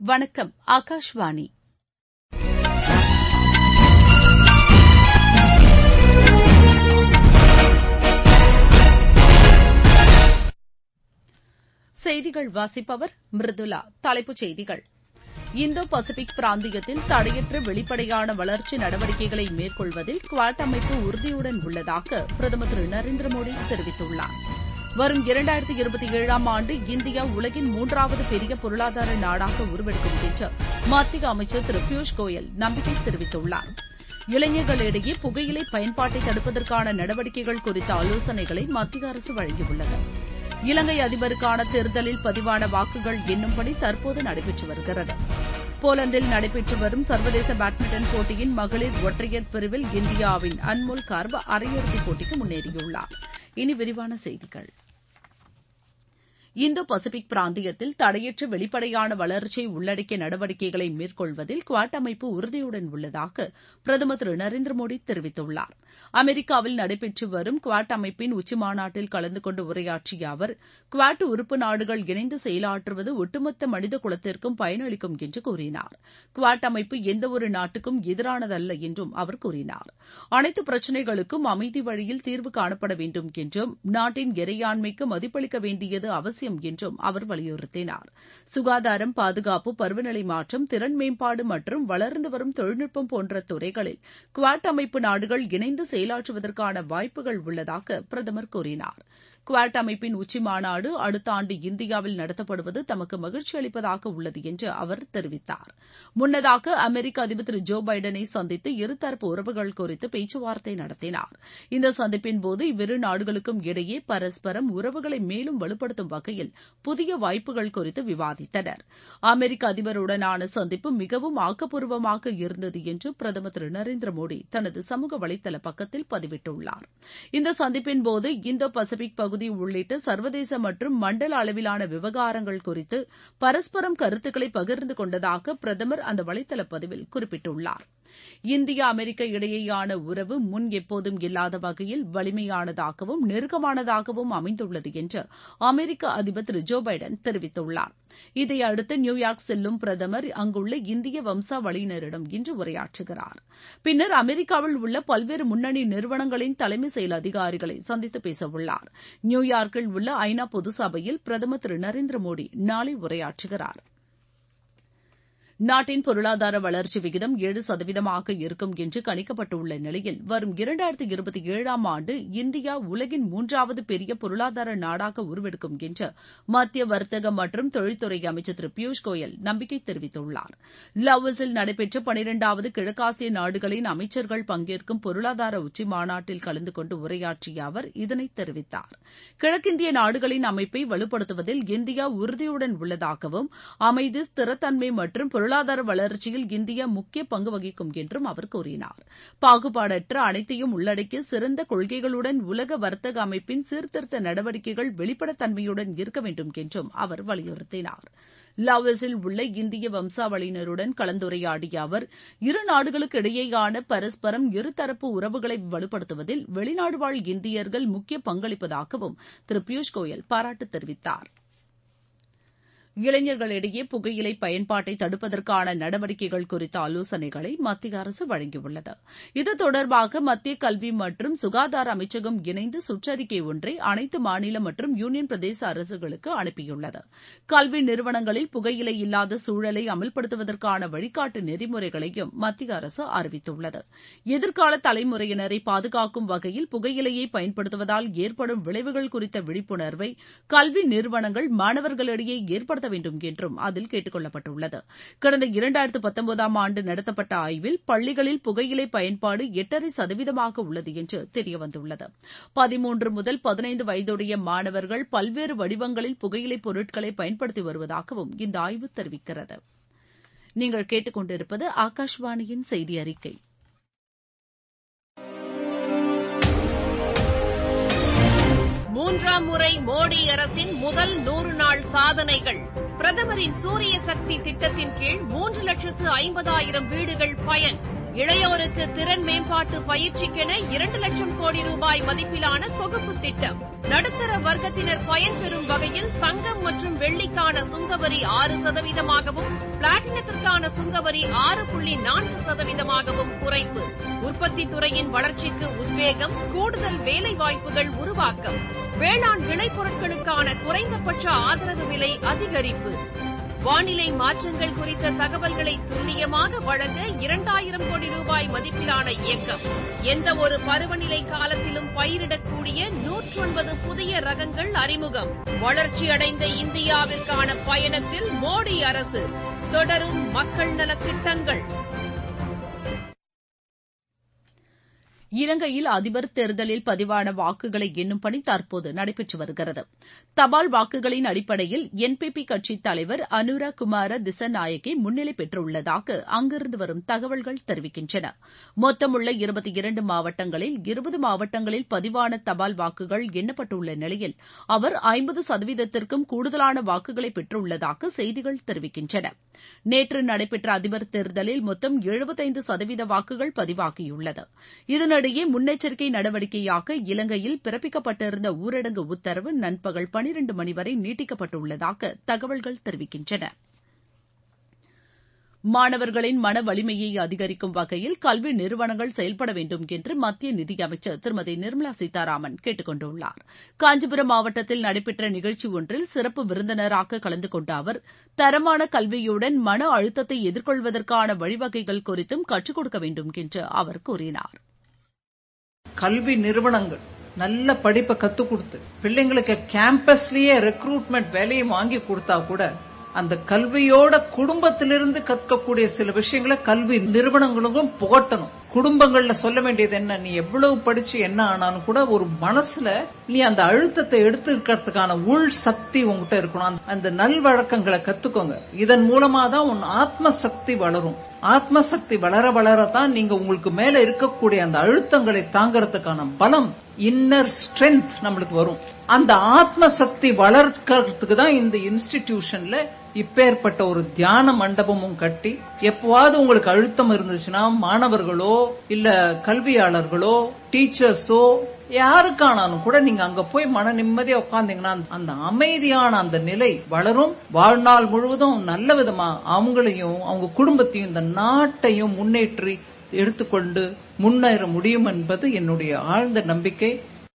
வணக்கம் ஆகாஷ்வாணி செய்திகள் வாசிப்பவர் மிருதுலா தலைப்புச் செய்திகள் இந்தோ பசிபிக் பிராந்தியத்தில் தடையற்ற வெளிப்படையான வளர்ச்சி நடவடிக்கைகளை மேற்கொள்வதில் குவாட் அமைப்பு உறுதியுடன் உள்ளதாக பிரதமர் திரு நரேந்திர மோடி தெரிவித்துள்ளார் வரும் இரண்டாயிரத்தி இருபத்தி ஏழாம் ஆண்டு இந்தியா உலகின் மூன்றாவது பெரிய பொருளாதார நாடாக உருவெடுக்கும் என்று மத்திய அமைச்சர் திரு பியூஷ் கோயல் நம்பிக்கை தெரிவித்துள்ளார் இளைஞர்களிடையே புகையிலை பயன்பாட்டை தடுப்பதற்கான நடவடிக்கைகள் குறித்த ஆலோசனைகளை மத்திய அரசு வழங்கியுள்ளது இலங்கை அதிபருக்கான தேர்தலில் பதிவான வாக்குகள் எண்ணும் பணி தற்போது நடைபெற்று வருகிறது போலந்தில் நடைபெற்று வரும் சர்வதேச பேட்மிண்டன் போட்டியின் மகளிர் ஒற்றையர் பிரிவில் இந்தியாவின் அன்மோல் கார்ப் அரையிறுதிப் போட்டிக்கு முன்னேறியுள்ளார் இனி விரிவான செய்திகள் இந்தோ பசிபிக் பிராந்தியத்தில் தடையற்ற வெளிப்படையான வளர்ச்சியை உள்ளடக்கிய நடவடிக்கைகளை மேற்கொள்வதில் குவாட் அமைப்பு உறுதியுடன் உள்ளதாக பிரதமர் திரு நரேந்திர மோடி தெரிவித்துள்ளார் அமெரிக்காவில் நடைபெற்று வரும் குவாட் அமைப்பின் உச்சிமாநாட்டில் கலந்து கொண்டு உரையாற்றிய அவர் குவாட் உறுப்பு நாடுகள் இணைந்து செயலாற்றுவது ஒட்டுமொத்த மனித குலத்திற்கும் பயனளிக்கும் என்று கூறினார் குவாட் அமைப்பு எந்தவொரு நாட்டுக்கும் எதிரானதல்ல என்றும் அவர் கூறினார் அனைத்து பிரச்சினைகளுக்கும் அமைதி வழியில் தீர்வு காணப்பட வேண்டும் என்றும் நாட்டின் இறையாண்மைக்கு மதிப்பளிக்க வேண்டியது அவசியம் அவசியம் என்றும் அவர் வலியுறுத்தினார் சுகாதாரம் பாதுகாப்பு பருவநிலை மாற்றம் திறன் மேம்பாடு மற்றும் வளர்ந்து வரும் தொழில்நுட்பம் போன்ற துறைகளில் குவாட் அமைப்பு நாடுகள் இணைந்து செயலாற்றுவதற்கான வாய்ப்புகள் உள்ளதாக பிரதமர் கூறினார் குவாட் அமைப்பின் உச்சி மாநாடு அடுத்த ஆண்டு இந்தியாவில் நடத்தப்படுவது தமக்கு மகிழ்ச்சி அளிப்பதாக உள்ளது என்று அவர் தெரிவித்தார் முன்னதாக அமெரிக்க அதிபர் திரு ஜோ பைடனை சந்தித்து இருதரப்பு உறவுகள் குறித்து பேச்சுவார்த்தை நடத்தினார் இந்த சந்திப்பின்போது இவ்விரு நாடுகளுக்கும் இடையே பரஸ்பரம் உறவுகளை மேலும் வலுப்படுத்தும் வகையில் புதிய வாய்ப்புகள் குறித்து விவாதித்தனர் அமெரிக்க அதிபருடனான சந்திப்பு மிகவும் ஆக்கப்பூர்வமாக இருந்தது என்று பிரதமர் திரு நரேந்திர மோடி தனது சமூக வலைதள பக்கத்தில் பதிவிட்டுள்ளார் இந்த சந்திப்பின்போது இந்தோ பசிபிக் பகுதி பகுதி உள்ளிட்ட சர்வதேச மற்றும் மண்டல அளவிலான விவகாரங்கள் குறித்து பரஸ்பரம் கருத்துக்களை பகிர்ந்து கொண்டதாக பிரதமர் அந்த வலைதள பதிவில் குறிப்பிட்டுள்ளார் இந்தியா அமெரிக்க இடையேயான உறவு முன் எப்போதும் இல்லாத வகையில் வலிமையானதாகவும் நெருக்கமானதாகவும் அமைந்துள்ளது என்று அமெரிக்க அதிபர் திரு ஜோ பைடன் தெரிவித்துள்ளார் இதையடுத்து நியூயார்க் செல்லும் பிரதமர் அங்குள்ள இந்திய வம்சாவளியினரிடம் இன்று உரையாற்றுகிறார் பின்னர் அமெரிக்காவில் உள்ள பல்வேறு முன்னணி நிறுவனங்களின் தலைமை செயல் அதிகாரிகளை சந்தித்து பேசவுள்ளார் நியூயார்க்கில் உள்ள ஐநா பொதுசபையில் பிரதமர் திரு நரேந்திர மோடி நாளை உரையாற்றுகிறார் நாட்டின் பொருளாதார வளர்ச்சி விகிதம் ஏழு சதவீதமாக இருக்கும் என்று கணிக்கப்பட்டுள்ள நிலையில் வரும் இரண்டாயிரத்தி இருபத்தி ஏழாம் ஆண்டு இந்தியா உலகின் மூன்றாவது பெரிய பொருளாதார நாடாக உருவெடுக்கும் என்று மத்திய வர்த்தக மற்றும் தொழில்துறை அமைச்சர் திரு பியூஷ் கோயல் நம்பிக்கை தெரிவித்துள்ளார் லாவோஸில் நடைபெற்ற பனிரெண்டாவது கிழக்காசிய நாடுகளின் அமைச்சர்கள் பங்கேற்கும் பொருளாதார உச்சி மாநாட்டில் கலந்து கொண்டு உரையாற்றிய அவர் இதனை தெரிவித்தார் கிழக்கிந்திய நாடுகளின் அமைப்பை வலுப்படுத்துவதில் இந்தியா உறுதியுடன் உள்ளதாகவும் அமைதி ஸ்திரத்தன்மை மற்றும் பொருளாதார வளர்ச்சியில் இந்தியா முக்கிய பங்கு வகிக்கும் என்றும் அவர் கூறினார் பாகுபாடற்ற அனைத்தையும் உள்ளடக்கிய சிறந்த கொள்கைகளுடன் உலக வர்த்தக அமைப்பின் சீர்திருத்த நடவடிக்கைகள் வெளிப்படைத்தன்மையுடன் இருக்க வேண்டும் என்றும் அவர் வலியுறுத்தினார் லாவோஸில் உள்ள இந்திய வம்சாவளியினருடன் கலந்துரையாடிய அவர் இரு நாடுகளுக்கு இடையேயான பரஸ்பரம் இருதரப்பு உறவுகளை வலுப்படுத்துவதில் வெளிநாடு வாழ் இந்தியர்கள் முக்கிய பங்களிப்பதாகவும் திரு பியூஷ் கோயல் பாராட்டு தெரிவித்தார் இளைஞர்களிடையே புகையிலை பயன்பாட்டை தடுப்பதற்கான நடவடிக்கைகள் குறித்த ஆலோசனைகளை மத்திய அரசு வழங்கியுள்ளது இது தொடர்பாக மத்திய கல்வி மற்றும் சுகாதார அமைச்சகம் இணைந்து சுற்றறிக்கை ஒன்றை அனைத்து மாநில மற்றும் யூனியன் பிரதேச அரசுகளுக்கு அனுப்பியுள்ளது கல்வி நிறுவனங்களில் புகையிலை இல்லாத சூழலை அமல்படுத்துவதற்கான வழிகாட்டு நெறிமுறைகளையும் மத்திய அரசு அறிவித்துள்ளது எதிர்கால தலைமுறையினரை பாதுகாக்கும் வகையில் புகையிலையை பயன்படுத்துவதால் ஏற்படும் விளைவுகள் குறித்த விழிப்புணர்வை கல்வி நிறுவனங்கள் மாணவர்களிடையே ஏற்படுத்த வேண்டும் என்றும் அதில் கேட்டுக் கொள்ளப்பட்டுள்ளது கடந்த இரண்டாயிரத்து பத்தொன்பதாம் ஆண்டு நடத்தப்பட்ட ஆய்வில் பள்ளிகளில் புகையிலை பயன்பாடு எட்டரை சதவீதமாக உள்ளது என்று தெரியவந்துள்ளது பதிமூன்று முதல் பதினைந்து வயதுடைய மாணவர்கள் பல்வேறு வடிவங்களில் புகையிலை பொருட்களை பயன்படுத்தி வருவதாகவும் இந்த ஆய்வு தெரிவிக்கிறது நீங்கள் கேட்டுக்கொண்டிருப்பது ஆகாஷ்வாணியின் செய்தி அறிக்கை மூன்றாம் முறை மோடி அரசின் முதல் நூறு நாள் சாதனைகள் பிரதமரின் சூரிய சக்தி திட்டத்தின் கீழ் மூன்று லட்சத்து ஐம்பதாயிரம் வீடுகள் பயன் இளையோருக்கு திறன் மேம்பாட்டு பயிற்சிக்கென இரண்டு லட்சம் கோடி ரூபாய் மதிப்பிலான தொகுப்பு திட்டம் நடுத்தர வர்க்கத்தினர் பயன்பெறும் வகையில் தங்கம் மற்றும் வெள்ளிக்கான சுங்கவரி ஆறு சதவீதமாகவும் பிளாட்டினத்திற்கான சுங்கவரி ஆறு புள்ளி நான்கு சதவீதமாகவும் குறைப்பு உற்பத்தி துறையின் வளர்ச்சிக்கு உத்வேகம் கூடுதல் வேலைவாய்ப்புகள் உருவாக்கம் வேளாண் விளைபொருட்களுக்கான குறைந்தபட்ச ஆதரவு விலை அதிகரிப்பு வானிலை மாற்றங்கள் குறித்த தகவல்களை துல்லியமாக வழங்க இரண்டாயிரம் கோடி ரூபாய் மதிப்பிலான இயக்கம் எந்த ஒரு பருவநிலை காலத்திலும் பயிரிடக்கூடிய நூற்றொன்பது புதிய ரகங்கள் அறிமுகம் வளர்ச்சியடைந்த இந்தியாவிற்கான பயணத்தில் மோடி அரசு தொடரும் மக்கள் நலத் திட்டங்கள் இலங்கையில் அதிபர் தேர்தலில் பதிவான வாக்குகளை எண்ணும் பணி தற்போது நடைபெற்று வருகிறது தபால் வாக்குகளின் அடிப்படையில் என்பிபி கட்சித் தலைவர் அனுரா குமார திசநாயகே முன்னிலை பெற்றுள்ளதாக அங்கிருந்து வரும் தகவல்கள் தெரிவிக்கின்றன மொத்தமுள்ள இருபத்தி இரண்டு மாவட்டங்களில் இருபது மாவட்டங்களில் பதிவான தபால் வாக்குகள் எண்ணப்பட்டுள்ள நிலையில் அவர் ஐம்பது சதவீதத்திற்கும் கூடுதலான வாக்குகளை பெற்றுள்ளதாக செய்திகள் தெரிவிக்கின்றன நேற்று நடைபெற்ற அதிபர் தேர்தலில் மொத்தம் எழுபத்தைந்து சதவீத வாக்குகள் பதிவாகியுள்ளது இதனிடையே முன்னெச்சரிக்கை நடவடிக்கையாக இலங்கையில் பிறப்பிக்கப்பட்டிருந்த ஊரடங்கு உத்தரவு நண்பகல் பனிரண்டு மணி வரை நீட்டிக்கப்பட்டுள்ளதாக தகவல்கள் தெரிவிக்கின்றன மாணவர்களின் மன வலிமையை அதிகரிக்கும் வகையில் கல்வி நிறுவனங்கள் செயல்பட வேண்டும் என்று மத்திய நிதியமைச்சர் திருமதி நிர்மலா சீதாராமன் கேட்டுக் கொண்டுள்ளார் காஞ்சிபுரம் மாவட்டத்தில் நடைபெற்ற நிகழ்ச்சி ஒன்றில் சிறப்பு விருந்தினராக கலந்து கொண்ட அவர் தரமான கல்வியுடன் மன அழுத்தத்தை எதிர்கொள்வதற்கான வழிவகைகள் குறித்தும் கற்றுக் கொடுக்க வேண்டும் என்று அவர் கூறினார் கல்வி நிறுவனங்கள் நல்ல படிப்பை கத்து கொடுத்து பிள்ளைங்களுக்கு கேம்பஸ்லயே ரெக்ரூட்மெண்ட் வேலையை வாங்கி கொடுத்தா கூட அந்த கல்வியோட குடும்பத்திலிருந்து கற்கக்கூடிய சில விஷயங்களை கல்வி நிறுவனங்களுக்கும் புகட்டணும் குடும்பங்கள்ல சொல்ல வேண்டியது என்ன நீ எவ்வளவு படிச்சு என்ன ஆனாலும் கூட ஒரு மனசுல நீ அந்த அழுத்தத்தை எடுத்துக்கிறதுக்கான உள் சக்தி உங்ககிட்ட இருக்கணும் அந்த நல்வழக்கங்களை கத்துக்கோங்க இதன் மூலமா தான் உன் ஆத்ம சக்தி வளரும் ஆத்ம சக்தி வளர வளரத்தான் நீங்க உங்களுக்கு மேல இருக்கக்கூடிய அந்த அழுத்தங்களை தாங்கறதுக்கான பலம் இன்னர் ஸ்ட்ரென்த் நம்மளுக்கு வரும் அந்த ஆத்ம சக்தி வளர்க்கறதுக்கு தான் இந்த இன்ஸ்டிடியூஷன்ல இப்பேற்பட்ட ஒரு தியான மண்டபமும் கட்டி எப்பவாவது உங்களுக்கு அழுத்தம் இருந்துச்சுன்னா மாணவர்களோ இல்ல கல்வியாளர்களோ டீச்சர்ஸோ யாருக்கானாலும் கூட நீங்க அங்க போய் மன நிம்மதியா உட்கார்ந்தீங்கன்னா அந்த அமைதியான அந்த நிலை வளரும் வாழ்நாள் முழுவதும் நல்ல விதமா அவங்களையும் அவங்க குடும்பத்தையும் இந்த நாட்டையும் முன்னேற்றி எடுத்துக்கொண்டு முன்னேற முடியும் என்பது என்னுடைய ஆழ்ந்த நம்பிக்கை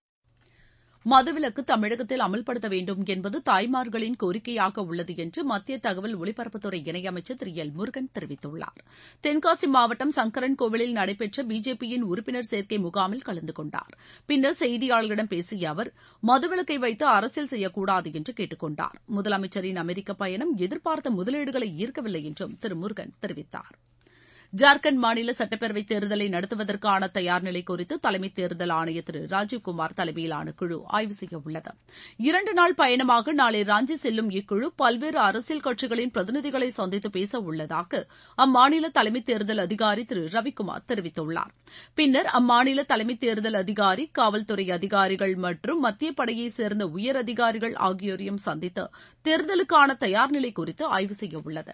மதுவிலக்கு தமிழகத்தில் அமல்படுத்த வேண்டும் என்பது தாய்மார்களின் கோரிக்கையாக உள்ளது என்று மத்திய தகவல் ஒலிபரப்புத்துறை இணையமைச்சர் திரு எல் முருகன் தெரிவித்துள்ளார் தென்காசி மாவட்டம் சங்கரன் கோவிலில் நடைபெற்ற பிஜேபியின் உறுப்பினர் சேர்க்கை முகாமில் கலந்து கொண்டார் பின்னர் செய்தியாளர்களிடம் பேசிய அவர் மதுவிலக்கை வைத்து அரசியல் செய்யக்கூடாது என்று கேட்டுக் கொண்டார் முதலமைச்சரின் அமெரிக்க பயணம் எதிர்பார்த்த முதலீடுகளை ஈர்க்கவில்லை என்றும் திரு முருகன் தெரிவித்தாா் ஜார்க்கண்ட் மாநில சட்டப்பேரவைத் தேர்தலை நடத்துவதற்கான தயார் நிலை குறித்து தலைமை தேர்தல் ஆணையர் திரு ராஜீவ்குமார் தலைமையிலான குழு ஆய்வு செய்ய உள்ளது இரண்டு நாள் பயணமாக நாளை ராஞ்சி செல்லும் இக்குழு பல்வேறு அரசியல் கட்சிகளின் பிரதிநிதிகளை சந்தித்து பேச உள்ளதாக அம்மாநில தலைமை தேர்தல் அதிகாரி திரு ரவிக்குமார் தெரிவித்துள்ளார் பின்னர் அம்மாநில தலைமை தேர்தல் அதிகாரி காவல்துறை அதிகாரிகள் மற்றும் மத்திய படையைச் சேர்ந்த உயர் அதிகாரிகள் ஆகியோரையும் சந்தித்து தேர்தலுக்கான தயார் நிலை குறித்து ஆய்வு செய்ய உள்ளது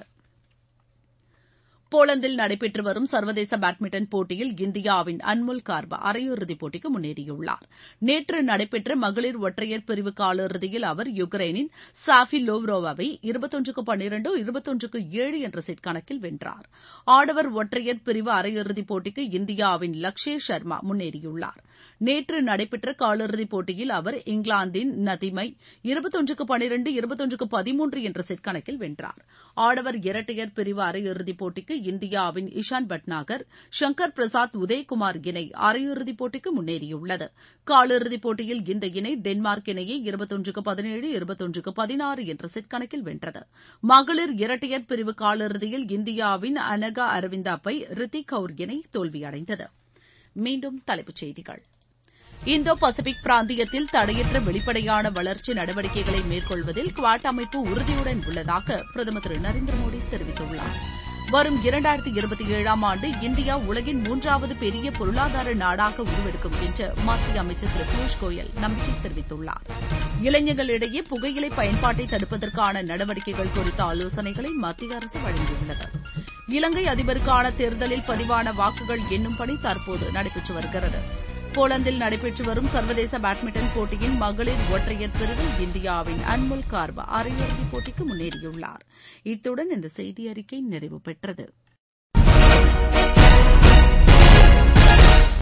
போலந்தில் நடைபெற்று வரும் சர்வதேச பேட்மிண்டன் போட்டியில் இந்தியாவின் அன்முல் கார்பா அரையிறுதிப் போட்டிக்கு முன்னேறியுள்ளார் நேற்று நடைபெற்ற மகளிர் ஒற்றையர் பிரிவு காலிறுதியில் அவர் யுக்ரைனின் சாஃபி லோவ்ரோவாவை இருபத்தொன்றுக்கு பன்னிரண்டு இருபத்தொன்றுக்கு ஏழு என்ற செட் கணக்கில் வென்றார் ஆடவர் ஒற்றையர் பிரிவு அரையிறுதிப் போட்டிக்கு இந்தியாவின் லக்ஷே சர்மா முன்னேறியுள்ளார் நேற்று நடைபெற்ற காலிறுதிப் போட்டியில் அவர் இங்கிலாந்தின் நதிமை இருபத்தொன்றுக்கு பன்னிரண்டு இருபத்தொன்றுக்கு பதிமூன்று என்ற செட் கணக்கில் வென்றார் ஆடவர் இரட்டையர் பிரிவு அரையிறுதிப் போட்டிக்கு இந்தியாவின் இஷான் பட்நாகர் ஷங்கர் பிரசாத் உதயகுமார் இணை அரையிறுதிப் போட்டிக்கு முன்னேறியுள்ளது காலிறுதிப் போட்டியில் இந்த இணை டென்மார்க் இணையை இருபத்தொன்றுக்கு பதினேழு இருபத்தொன்றுக்கு பதினாறு என்ற செட் கணக்கில் வென்றது மகளிர் இரட்டையர் பிரிவு காலிறுதியில் இந்தியாவின் அனகா அரவிந்தாப்பை ரித்திக் கவுர் இணை தோல்வியடைந்தது மீண்டும் தலைப்புச் செய்திகள் இந்தோ பசிபிக் பிராந்தியத்தில் தடையற்ற வெளிப்படையான வளர்ச்சி நடவடிக்கைகளை மேற்கொள்வதில் குவாட் அமைப்பு உறுதியுடன் உள்ளதாக பிரதமர் திரு நரேந்திர மோடி தெரிவித்துள்ளார் வரும் இரண்டாயிரத்தி இருபத்தி ஏழாம் ஆண்டு இந்தியா உலகின் மூன்றாவது பெரிய பொருளாதார நாடாக உருவெடுக்கும் என்று மத்திய அமைச்சர் திரு பியூஷ் கோயல் நம்பிக்கை தெரிவித்துள்ளார் இளைஞர்களிடையே புகையிலை பயன்பாட்டை தடுப்பதற்கான நடவடிக்கைகள் குறித்த ஆலோசனைகளை மத்திய அரசு வழங்கியுள்ளது இலங்கை அதிபருக்கான தேர்தலில் பதிவான வாக்குகள் எண்ணும் பணி தற்போது நடைபெற்று வருகிறது போலந்தில் நடைபெற்று வரும் சர்வதேச பேட்மிண்டன் போட்டியின் மகளிர் ஒற்றையர் பிரிவில் இந்தியாவின் அன்முல் கார்பா அரையிறுதிப் போட்டிக்கு முன்னேறியுள்ளார் இத்துடன் இந்த செய்தி அறிக்கை நிறைவு பெற்றது